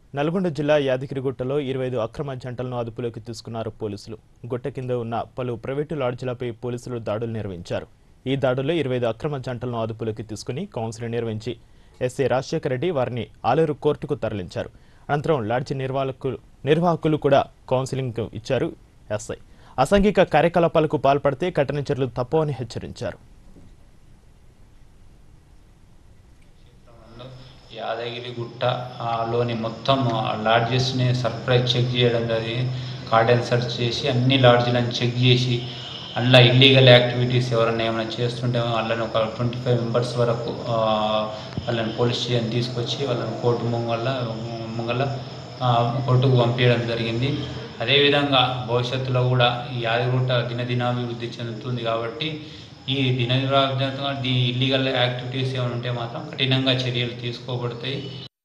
నల్గొండ జిల్లా యాదగిరిగుట్టలో ఇరవై ఐదు అక్రమ జంటలను అదుపులోకి తీసుకున్నారు పోలీసులు గుట్ట కింద ఉన్న పలు ప్రైవేటు లాడ్జీలపై పోలీసులు దాడులు నిర్వహించారు ఈ దాడుల్లో ఇరవై ఐదు అక్రమ జంటలను అదుపులోకి తీసుకుని కౌన్సిలింగ్ నిర్వహించి ఎస్ఐ రాజశేఖర రెడ్డి వారిని ఆలేరు కోర్టుకు తరలించారు అనంతరం లాడ్జీ నిర్వాహకులు నిర్వాహకులు కూడా కౌన్సిలింగ్ ఇచ్చారు ఎస్ఐ అసాంఘిక కార్యకలాపాలకు పాల్పడితే కఠిన చర్యలు తప్పవని హెచ్చరించారు యాదగిరి గుట్ట ఆ, లోని మొత్తం లాడ్జెస్ని సర్ప్రైజ్ చెక్ చేయడం జరిగింది కార్డెన్ సెర్చ్ చేసి అన్ని లాడ్జీలను చెక్ చేసి అందులో ఇల్లీగల్ యాక్టివిటీస్ ఎవరైనా ఏమైనా చేస్తుంటే వాళ్ళని ఒక ట్వంటీ ఫైవ్ మెంబర్స్ వరకు ఆ, వాళ్ళని పోలీస్ స్టేషన్ తీసుకొచ్చి వాళ్ళని కోర్టు ముంగల ముంగల ఆ, కోర్టుకు పంపించడం జరిగింది అదేవిధంగా భవిష్యత్తులో కూడా ఈ యాదగిరిగుట్ట దినదినాభివృద్ధి చెందుతుంది కాబట్టి ఈ దిన ఈ ఇల్లీగల్ యాక్టివిటీస్ ఏమైనా ఉంటే మాత్రం కఠినంగా చర్యలు తీసుకోబడతాయి